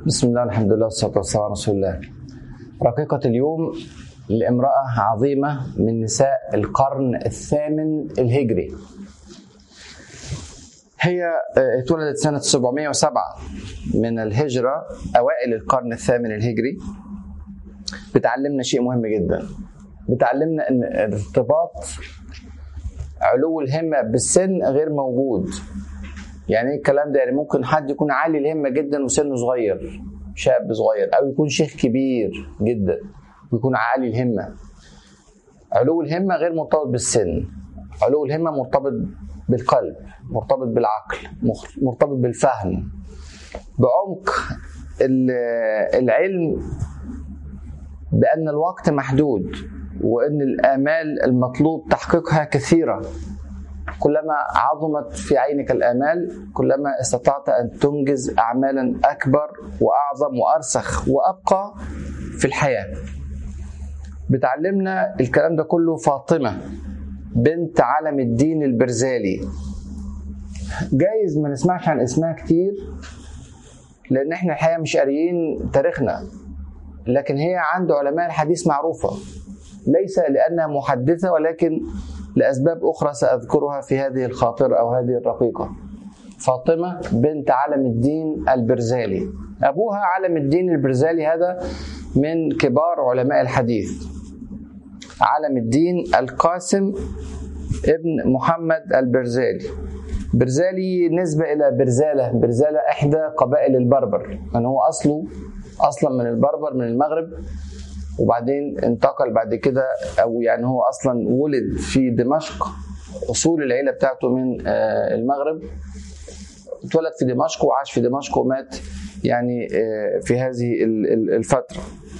بسم الله الحمد لله والصلاة والسلام على رسول الله رقيقة اليوم لامرأة عظيمة من نساء القرن الثامن الهجري هي اتولدت سنة 707 من الهجرة أوائل القرن الثامن الهجري بتعلمنا شيء مهم جدا بتعلمنا أن ارتباط علو الهمة بالسن غير موجود يعني ايه الكلام ده يعني ممكن حد يكون عالي الهمه جدا وسنه صغير شاب صغير او يكون شيخ كبير جدا ويكون عالي الهمه علو الهمه غير مرتبط بالسن علو الهمه مرتبط بالقلب مرتبط بالعقل مرتبط بالفهم بعمق العلم بان الوقت محدود وان الامال المطلوب تحقيقها كثيره كلما عظمت في عينك الآمال كلما استطعت أن تنجز أعمالا أكبر وأعظم وأرسخ وأبقى في الحياة بتعلمنا الكلام ده كله فاطمة بنت علم الدين البرزالي جايز ما نسمعش عن اسمها كتير لأن احنا الحقيقة مش قاريين تاريخنا لكن هي عند علماء الحديث معروفة ليس لأنها محدثة ولكن لأسباب أخرى سأذكرها في هذه الخاطرة أو هذه الرقيقة فاطمة بنت علم الدين البرزالي أبوها علم الدين البرزالي هذا من كبار علماء الحديث علم الدين القاسم ابن محمد البرزالي برزالي نسبة إلى برزالة برزالة إحدى قبائل البربر يعني هو أصله أصلا من البربر من المغرب وبعدين انتقل بعد كده او يعني هو اصلا ولد في دمشق اصول العيله بتاعته من المغرب اتولد في دمشق وعاش في دمشق ومات يعني في هذه الفتره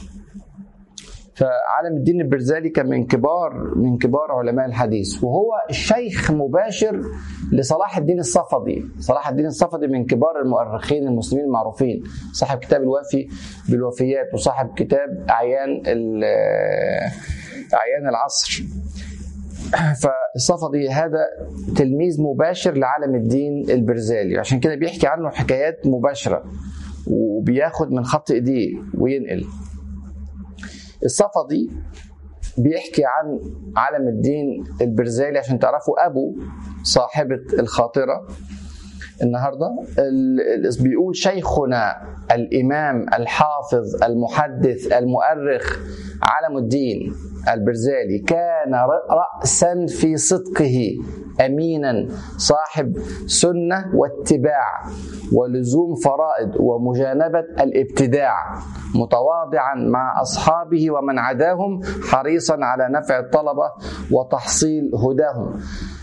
فعالم الدين البرزالي كان من كبار من كبار علماء الحديث وهو الشيخ مباشر لصلاح الدين الصفدي صلاح الدين الصفدي من كبار المؤرخين المسلمين المعروفين صاحب كتاب الوافي بالوفيات وصاحب كتاب اعيان اعيان العصر فالصفدي هذا تلميذ مباشر لعالم الدين البرزالي عشان كده بيحكي عنه حكايات مباشره وبياخد من خط ايديه وينقل الصفدي بيحكي عن علم الدين البرزالي عشان تعرفوا ابو صاحبه الخاطره النهارده بيقول شيخنا الامام الحافظ المحدث المؤرخ علم الدين البرزالي كان راسا في صدقه امينا صاحب سنه واتباع ولزوم فرائض ومجانبه الابتداع متواضعا مع اصحابه ومن عداهم حريصا على نفع الطلبه وتحصيل هداهم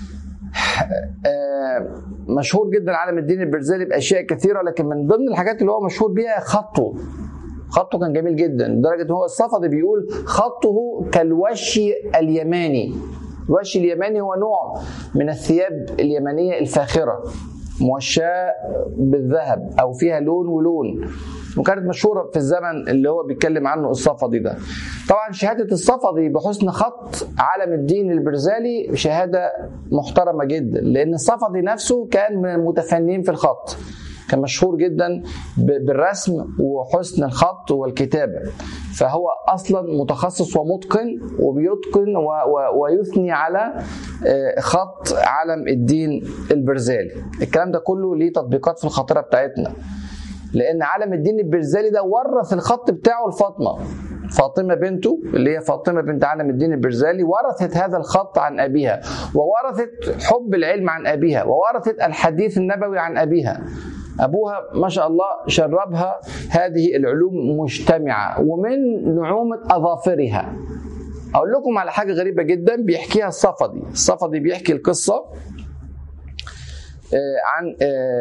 مشهور جدا عالم الدين البرزالي باشياء كثيره لكن من ضمن الحاجات اللي هو مشهور بيها خطه خطه كان جميل جدا لدرجه ان هو الصفدي بيقول خطه كالوش اليماني الوش اليماني هو نوع من الثياب اليمنيه الفاخره موشاه بالذهب او فيها لون ولون وكانت مشهوره في الزمن اللي هو بيتكلم عنه الصفدي ده طبعا شهاده الصفدي بحسن خط عالم الدين البرزالي شهاده محترمه جدا لان الصفدي نفسه كان من المتفننين في الخط كان مشهور جدا بالرسم وحسن الخط والكتابه فهو اصلا متخصص ومتقن وبيتقن ويثني على خط علم الدين البرزالي الكلام ده كله ليه تطبيقات في الخاطره بتاعتنا لان علم الدين البرزالي ده ورث الخط بتاعه لفاطمه فاطمه بنته اللي هي فاطمه بنت علم الدين البرزالي ورثت هذا الخط عن ابيها وورثت حب العلم عن ابيها وورثت الحديث النبوي عن ابيها ابوها ما شاء الله شربها هذه العلوم مجتمعه ومن نعومه اظافرها اقول لكم على حاجه غريبه جدا بيحكيها الصفدي الصفدي بيحكي القصه عن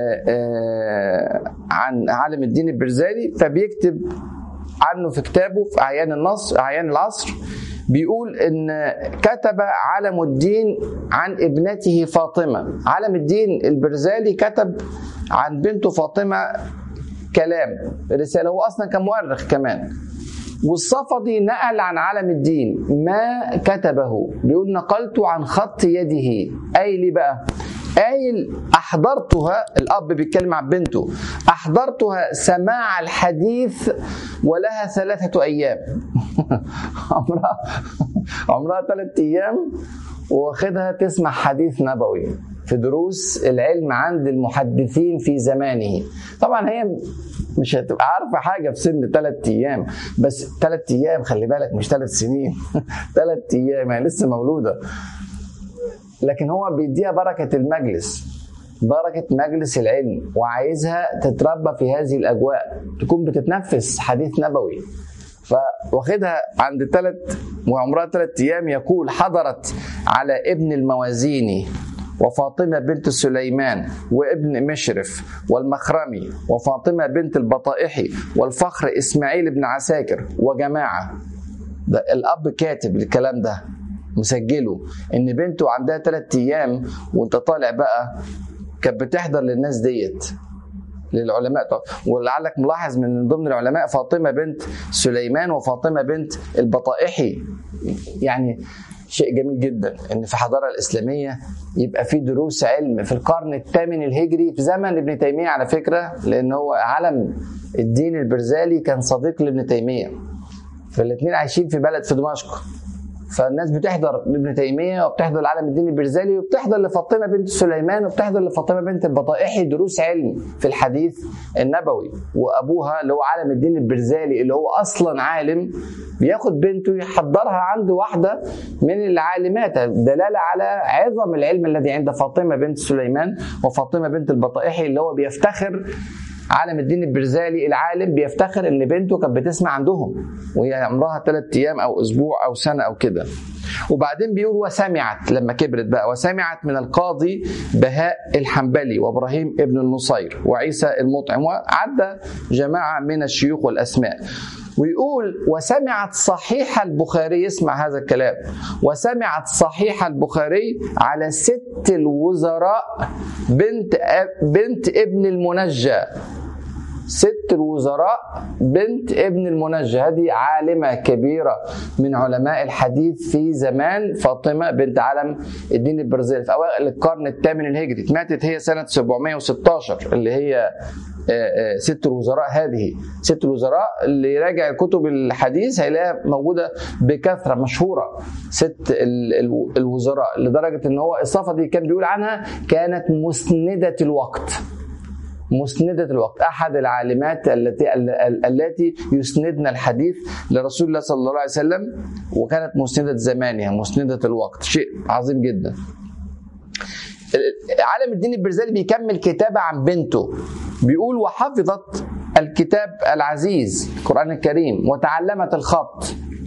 عن عالم الدين البرزالي فبيكتب عنه في كتابه في اعيان النصر اعيان العصر بيقول ان كتب علم الدين عن ابنته فاطمه علم الدين البرزالي كتب عن بنته فاطمه كلام رساله هو اصلا كان مؤرخ كمان والصفدي نقل عن علم الدين ما كتبه بيقول نقلت عن خط يده اي ليه بقى قايل احضرتها الاب بيتكلم عن بنته احضرتها سماع الحديث ولها ثلاثه ايام عمرها عمرها ثلاث ايام واخدها تسمع حديث نبوي في دروس العلم عند المحدثين في زمانه طبعا هي مش هتبقى عارفه حاجه في سن ثلاث ايام بس ثلاث ايام خلي بالك مش ثلاث سنين ثلاث ايام يعني لسه مولوده لكن هو بيديها بركه المجلس بركة مجلس العلم وعايزها تتربى في هذه الأجواء تكون بتتنفس حديث نبوي فواخدها عند ثلاث وعمرها ثلاث أيام يقول حضرت على ابن الموازيني وفاطمة بنت سليمان وابن مشرف والمخرمي وفاطمة بنت البطائحي والفخر إسماعيل بن عساكر وجماعة ده الأب كاتب الكلام ده مسجله إن بنته عندها ثلاثة أيام وأنت طالع بقى كانت بتحضر للناس ديت للعلماء طبعا ولعلك ملاحظ من ضمن العلماء فاطمه بنت سليمان وفاطمه بنت البطائحي يعني شيء جميل جدا ان في الحضاره الاسلاميه يبقى في دروس علم في القرن الثامن الهجري في زمن ابن تيميه على فكره لان هو علم الدين البرزالي كان صديق لابن تيميه فالاثنين عايشين في بلد في دمشق فالناس بتحضر ابن تيميه وبتحضر العالم الديني البرزالي وبتحضر لفاطمه بنت سليمان وبتحضر لفاطمه بنت البطائحي دروس علم في الحديث النبوي وابوها اللي هو عالم الدين البرزالي اللي هو اصلا عالم بياخد بنته يحضرها عند واحده من العالمات دلاله على عظم العلم الذي عند فاطمه بنت سليمان وفاطمه بنت البطائحي اللي هو بيفتخر عالم الدين البرزالي العالم بيفتخر ان بنته كانت بتسمع عندهم وهي عمرها ثلاث ايام او اسبوع او سنه او كده وبعدين بيقول وسمعت لما كبرت بقى وسمعت من القاضي بهاء الحنبلي وابراهيم ابن النصير وعيسى المطعم وعدى جماعه من الشيوخ والاسماء ويقول وسمعت صحيح البخاري اسمع هذا الكلام وسمعت صحيح البخاري على ست الوزراء بنت بنت ابن المنجى ست الوزراء بنت ابن المنجى هذه عالمة كبيرة من علماء الحديث في زمان فاطمة بنت علم الدين البرازيلي في أوائل القرن الثامن الهجري ماتت هي سنة 716 اللي هي ست الوزراء هذه ست الوزراء اللي يراجع كتب الحديث هيلاقيها موجوده بكثره مشهوره ست الوزراء لدرجه ان هو الصفه دي كان بيقول عنها كانت مسنده الوقت مسندة الوقت أحد العالمات التي التي يسندن الحديث لرسول الله صلى الله عليه وسلم وكانت مسندة زمانها مسندة الوقت شيء عظيم جدا عالم الدين البرزالي بيكمل كتابة عن بنته بيقول وحفظت الكتاب العزيز القرآن الكريم وتعلمت الخط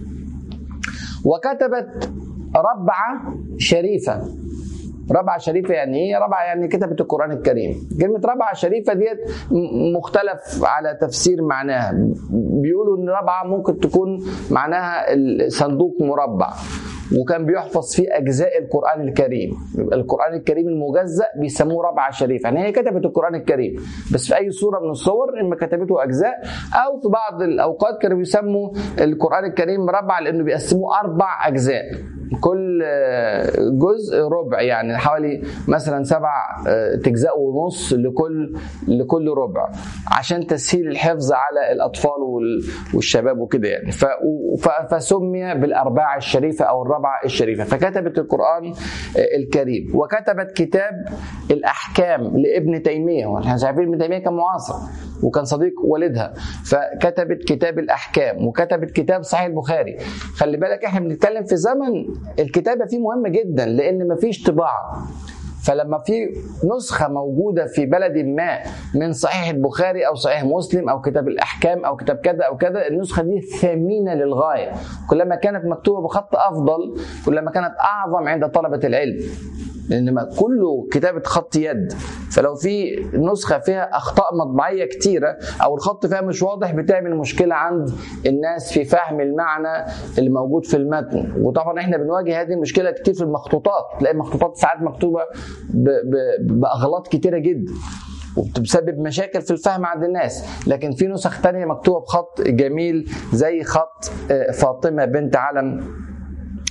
وكتبت ربعة شريفة ربعة شريفة يعني ايه؟ ربعة يعني كتبت القرآن الكريم. كلمة ربعة شريفة ديت مختلف على تفسير معناها. بيقولوا ان ربعة ممكن تكون معناها صندوق مربع. وكان بيحفظ فيه اجزاء القران الكريم القران الكريم المجزأ بيسموه ربعه شريفه يعني هي كتبت القران الكريم بس في اي صوره من الصور اما كتبته اجزاء او في بعض الاوقات كانوا بيسموا القران الكريم ربعه لانه بيقسموه اربع اجزاء كل جزء ربع يعني حوالي مثلا سبع تجزاء ونص لكل لكل ربع عشان تسهيل الحفظ على الاطفال والشباب وكده يعني فسمي بالارباع الشريفه او الربعه الشريفه فكتبت القران الكريم وكتبت كتاب الاحكام لابن تيميه واحنا عارفين ابن تيميه كان معاصر وكان صديق والدها فكتبت كتاب الاحكام وكتبت كتاب صحيح البخاري خلي بالك احنا بنتكلم في زمن الكتابه فيه مهمه جدا لان مفيش طباعه فلما في نسخة موجودة في بلد ما من صحيح البخاري أو صحيح مسلم أو كتاب الأحكام أو كتاب كذا أو كذا النسخة دي ثمينة للغاية كلما كانت مكتوبة بخط أفضل كلما كانت أعظم عند طلبة العلم لان كله كتابه خط يد فلو في نسخه فيها اخطاء مطبعيه كتيره او الخط فيها مش واضح بتعمل مشكله عند الناس في فهم المعنى اللي موجود في المتن وطبعا احنا بنواجه هذه المشكله كتير في المخطوطات تلاقي المخطوطات ساعات مكتوبه ب ب باغلاط كتيره جدا وبتسبب مشاكل في الفهم عند الناس لكن في نسخ تانية مكتوبة بخط جميل زي خط فاطمة بنت علم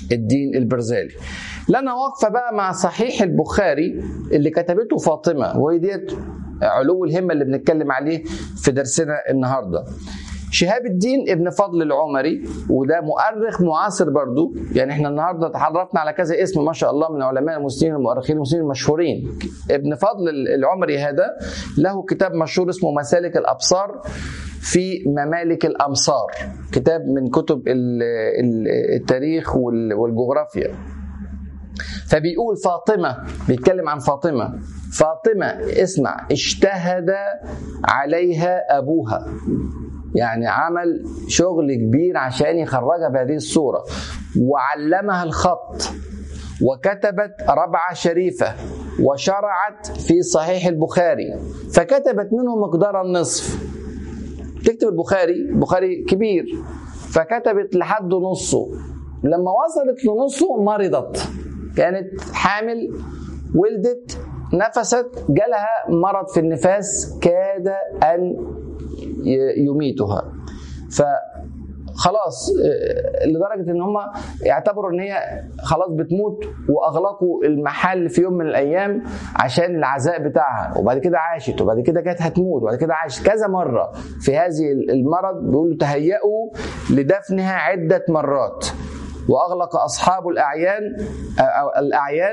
الدين البرزالي لنا وقفه بقى مع صحيح البخاري اللي كتبته فاطمه وهي ديت علو الهمه اللي بنتكلم عليه في درسنا النهارده شهاب الدين ابن فضل العمري وده مؤرخ معاصر برضو يعني احنا النهارده تعرفنا على كذا اسم ما شاء الله من علماء المسلمين المؤرخين المسلمين المشهورين ابن فضل العمري هذا له كتاب مشهور اسمه مسالك الابصار في ممالك الامصار كتاب من كتب التاريخ والجغرافيا فبيقول فاطمه بيتكلم عن فاطمه فاطمه اسمع اجتهد عليها ابوها يعني عمل شغل كبير عشان يخرجها بهذه الصورة وعلمها الخط وكتبت ربعة شريفة وشرعت في صحيح البخاري فكتبت منه مقدار النصف تكتب البخاري البخاري كبير فكتبت لحد نصه لما وصلت لنصه مرضت كانت حامل ولدت نفست جالها مرض في النفاس كاد أن يميتها ف خلاص لدرجه ان هم اعتبروا ان هي خلاص بتموت واغلقوا المحل في يوم من الايام عشان العزاء بتاعها وبعد كده عاشت وبعد كده كانت هتموت وبعد كده عاشت كذا مره في هذه المرض بيقولوا تهيأوا لدفنها عده مرات واغلق اصحاب الاعيان أو الاعيان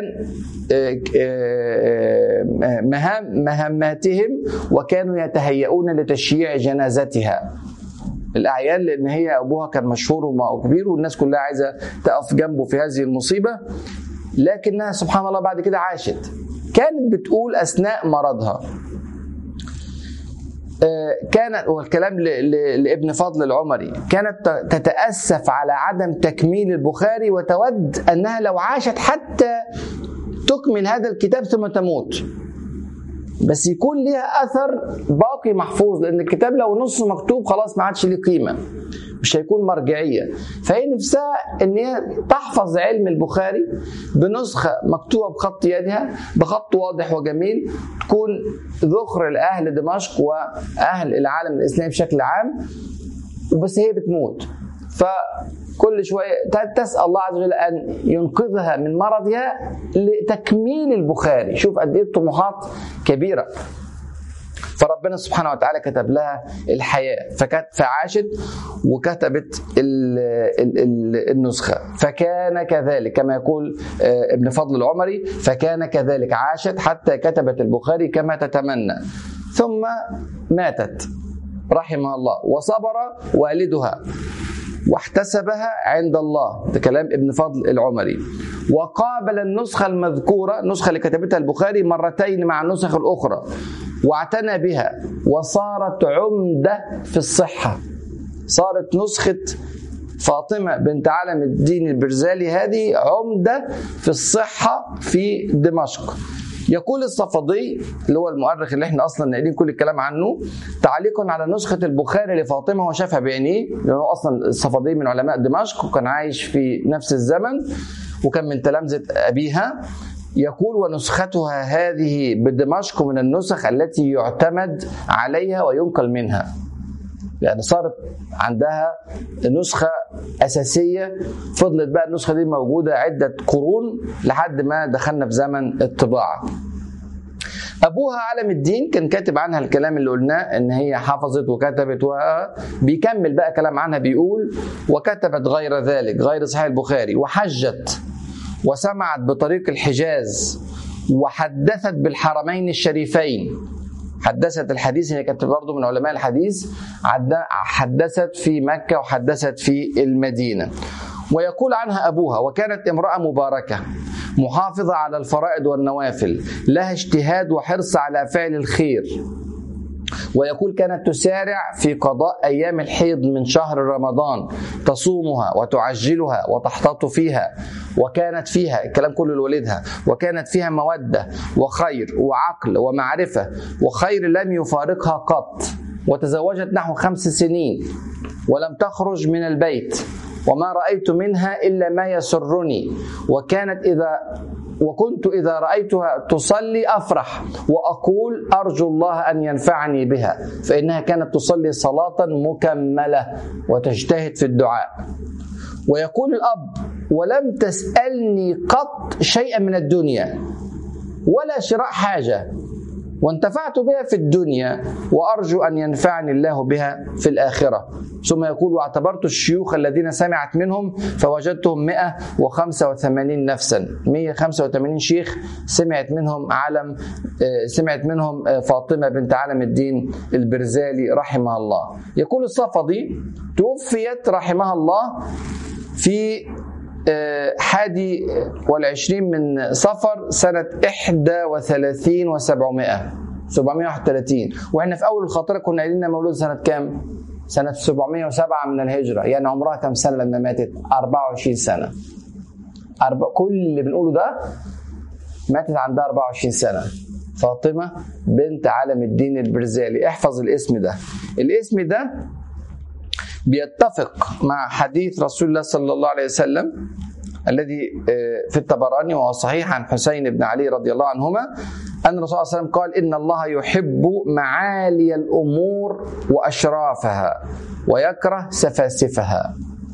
مهام مهماتهم وكانوا يتهيئون لتشييع جنازتها الاعيان لان هي ابوها كان مشهور وكبير والناس كلها عايزه تقف جنبه في هذه المصيبه لكنها سبحان الله بعد كده عاشت كانت بتقول اثناء مرضها كانت والكلام لابن فضل العمري كانت تتاسف على عدم تكميل البخاري وتود انها لو عاشت حتى تكمل هذا الكتاب ثم تموت بس يكون ليها اثر باقي محفوظ لان الكتاب لو نصه مكتوب خلاص ما عادش ليه قيمه مش هيكون مرجعيه فهي نفسها ان هي تحفظ علم البخاري بنسخه مكتوبه بخط يدها بخط واضح وجميل تكون ذخر لاهل دمشق واهل العالم الاسلامي بشكل عام وبس هي بتموت فكل شويه تسال الله عز وجل ان ينقذها من مرضها لتكميل البخاري شوف قد ايه الطموحات كبيره فربنا سبحانه وتعالى كتب لها الحياة فكت فعاشت وكتبت ال ال ال النسخة فكان كذلك كما يقول ابن فضل العمري فكان كذلك عاشت حتى كتبت البخاري كما تتمنى ثم ماتت رحمها الله وصبر والدها واحتسبها عند الله ده كلام ابن فضل العمري وقابل النسخة المذكورة النسخة اللي كتبتها البخاري مرتين مع النسخ الأخرى واعتنى بها وصارت عمدة في الصحة صارت نسخة فاطمة بنت عالم الدين البرزالي هذه عمدة في الصحة في دمشق يقول الصفدي اللي هو المؤرخ اللي احنا اصلا ناقلين كل الكلام عنه تعليقا على نسخه البخاري لفاطمه هو شافها بعينيه لانه اصلا الصفدي من علماء دمشق وكان عايش في نفس الزمن وكان من تلامذه ابيها يقول ونسختها هذه بدمشق من النسخ التي يعتمد عليها وينقل منها يعني صارت عندها نسخة أساسية فضلت بقى النسخة دي موجودة عدة قرون لحد ما دخلنا في زمن الطباعة أبوها علم الدين كان كاتب عنها الكلام اللي قلناه إن هي حفظت وكتبت وبيكمل بقى كلام عنها بيقول وكتبت غير ذلك غير صحيح البخاري وحجت وسمعت بطريق الحجاز وحدثت بالحرمين الشريفين حدثت الحديث هي كانت برضه من علماء الحديث حدثت في مكة وحدثت في المدينة ويقول عنها أبوها وكانت امرأة مباركة محافظة على الفرائض والنوافل لها اجتهاد وحرص على فعل الخير ويقول كانت تسارع في قضاء ايام الحيض من شهر رمضان تصومها وتعجلها وتحتاط فيها وكانت فيها الكلام كله لوالدها وكانت فيها موده وخير وعقل ومعرفه وخير لم يفارقها قط وتزوجت نحو خمس سنين ولم تخرج من البيت وما رايت منها الا ما يسرني وكانت اذا وكنت إذا رأيتها تصلي أفرح وأقول أرجو الله أن ينفعني بها فإنها كانت تصلي صلاة مكملة وتجتهد في الدعاء ويقول الأب ولم تسألني قط شيئا من الدنيا ولا شراء حاجة وانتفعت بها في الدنيا وأرجو أن ينفعني الله بها في الآخرة ثم يقول واعتبرت الشيوخ الذين سمعت منهم فوجدتهم 185 نفسا 185 شيخ سمعت منهم علم سمعت منهم فاطمة بنت علم الدين البرزالي رحمها الله يقول الصفدي توفيت رحمها الله في حادي والعشرين من صفر سنة إحدى وثلاثين وسبعمائة 731 واحنا في اول الخاطره كنا قايلين مولود سنه كام؟ سنه 707 من الهجره يعني عمرها كام سنه لما ماتت؟ 24 سنه. أربع كل اللي بنقوله ده ماتت عندها 24 سنه. فاطمه بنت علم الدين البرزالي احفظ الاسم ده. الاسم ده بيتفق مع حديث رسول الله صلى الله عليه وسلم الذي في الطبراني وهو صحيح عن حسين بن علي رضي الله عنهما أن الرسول صلى الله عليه وسلم قال إن الله يحب معالي الأمور وأشرافها ويكره سفاسفها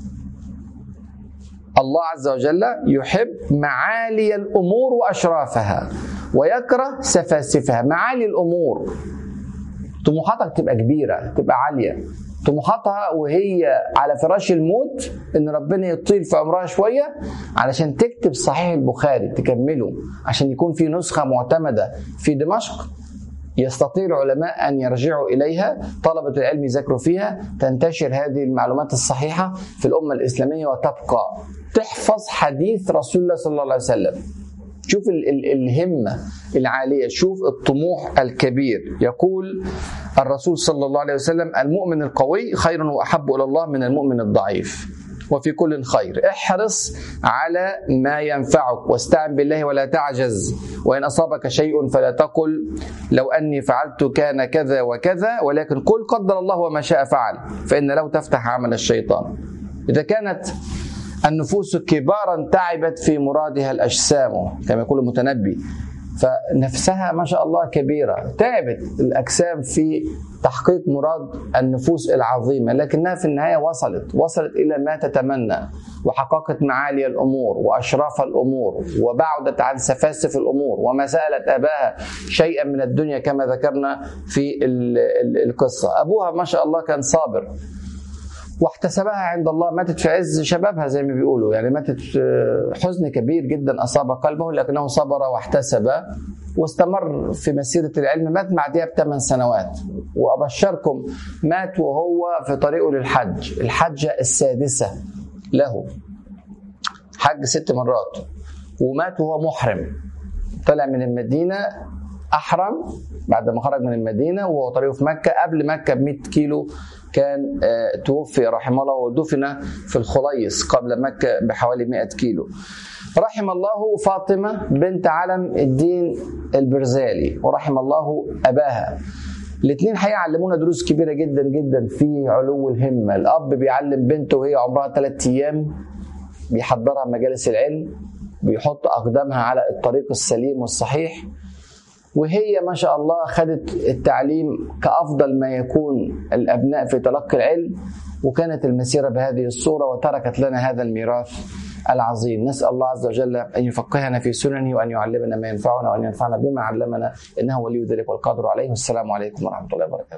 الله عز وجل يحب معالي الأمور وأشرافها ويكره سفاسفها معالي الأمور طموحاتك تبقى كبيرة تبقى عالية طموحاتها وهي على فراش الموت ان ربنا يطيل في عمرها شويه علشان تكتب صحيح البخاري تكمله عشان يكون في نسخه معتمده في دمشق يستطيع العلماء ان يرجعوا اليها طلبه العلم يذاكروا فيها تنتشر هذه المعلومات الصحيحه في الامه الاسلاميه وتبقى تحفظ حديث رسول الله صلى الله عليه وسلم شوف ال ال الهمة العالية شوف الطموح الكبير يقول الرسول صلى الله عليه وسلم المؤمن القوي خير وأحب إلى الله من المؤمن الضعيف وفي كل خير احرص على ما ينفعك واستعن بالله ولا تعجز وإن أصابك شيء فلا تقل لو أني فعلت كان كذا وكذا ولكن قل قدر الله وما شاء فعل فإن لو تفتح عمل الشيطان إذا كانت النفوس كبارا تعبت في مرادها الأجسام كما يقول المتنبي فنفسها ما شاء الله كبيرة تعبت الأجسام في تحقيق مراد النفوس العظيمة لكنها في النهاية وصلت وصلت إلى ما تتمنى وحققت معالي الأمور وأشراف الأمور وبعدت عن سفاسف الأمور وما سألت أباها شيئا من الدنيا كما ذكرنا في القصة أبوها ما شاء الله كان صابر واحتسبها عند الله ماتت في عز شبابها زي ما بيقولوا يعني ماتت حزن كبير جدا اصاب قلبه لكنه صبر واحتسب واستمر في مسيرة العلم مات بعدها بثمان سنوات وأبشركم مات وهو في طريقه للحج الحجة السادسة له حج ست مرات ومات وهو محرم طلع من المدينة أحرم بعد ما خرج من المدينة وهو طريقه في مكة قبل مكة ب 100 كيلو كان توفي رحمه الله ودفن في الخليص قبل مكة بحوالي 100 كيلو رحم الله فاطمة بنت علم الدين البرزالي ورحم الله أباها الاثنين هيعلمونا دروس كبيرة جدا جدا في علو الهمة الأب بيعلم بنته وهي عمرها ثلاثة أيام بيحضرها مجالس العلم بيحط أقدامها على الطريق السليم والصحيح وهي ما شاء الله خدت التعليم كافضل ما يكون الابناء في تلقي العلم وكانت المسيره بهذه الصوره وتركت لنا هذا الميراث العظيم نسال الله عز وجل ان يفقهنا في سننه وان يعلمنا ما ينفعنا وان ينفعنا بما علمنا انه ولي ذلك والقادر عليه والسلام عليكم ورحمه الله وبركاته